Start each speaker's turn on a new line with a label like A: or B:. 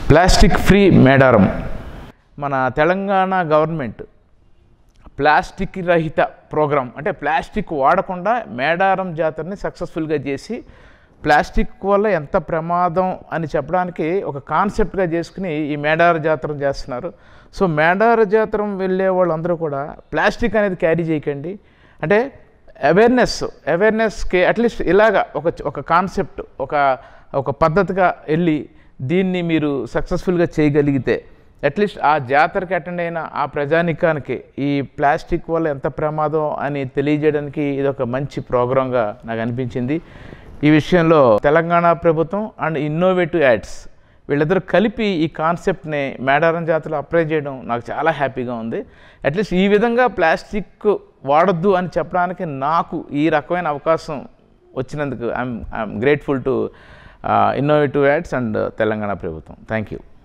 A: plastic free Medaram మన Telangana government plastic రహిత program అంటే ప్లాస్టిక్ వాడకుండా మేడారం జాతరని సక్సెస్ఫుల్గా చేసి ప్లాస్టిక్ వల్ల ఎంత ప్రమాదం అని చెప్పడానికి ఒక కాన్సెప్ట్గా చేసుకుని ఈ మేడార జాతర చేస్తున్నారు సో మేడార జాతర వెళ్ళే వాళ్ళందరూ కూడా ప్లాస్టిక్ అనేది క్యారీ చేయకండి అంటే అవేర్నెస్ అవేర్నెస్కి అట్లీస్ట్ ఇలాగా ఒక ఒక కాన్సెప్ట్ ఒక ఒక పద్ధతిగా వెళ్ళి దీన్ని మీరు సక్సెస్ఫుల్గా చేయగలిగితే అట్లీస్ట్ ఆ జాతరకి అటెండ్ అయిన ఆ ప్రజానికానికి ఈ ప్లాస్టిక్ వల్ల ఎంత ప్రమాదం అని తెలియజేయడానికి ఇది ఒక మంచి ప్రోగ్రాంగా నాకు అనిపించింది ఈ విషయంలో తెలంగాణ ప్రభుత్వం అండ్ ఇన్నోవేటివ్ యాడ్స్ వీళ్ళిద్దరూ కలిపి ఈ కాన్సెప్ట్ని మేడారం జాతరలో అప్లై చేయడం నాకు చాలా హ్యాపీగా ఉంది అట్లీస్ట్ ఈ విధంగా ప్లాస్టిక్ వాడొద్దు అని చెప్పడానికి నాకు ఈ రకమైన అవకాశం వచ్చినందుకు I'm I'm grateful to innovative ads and Telangana ప్రభుత్వం థ్యాంక్ యూ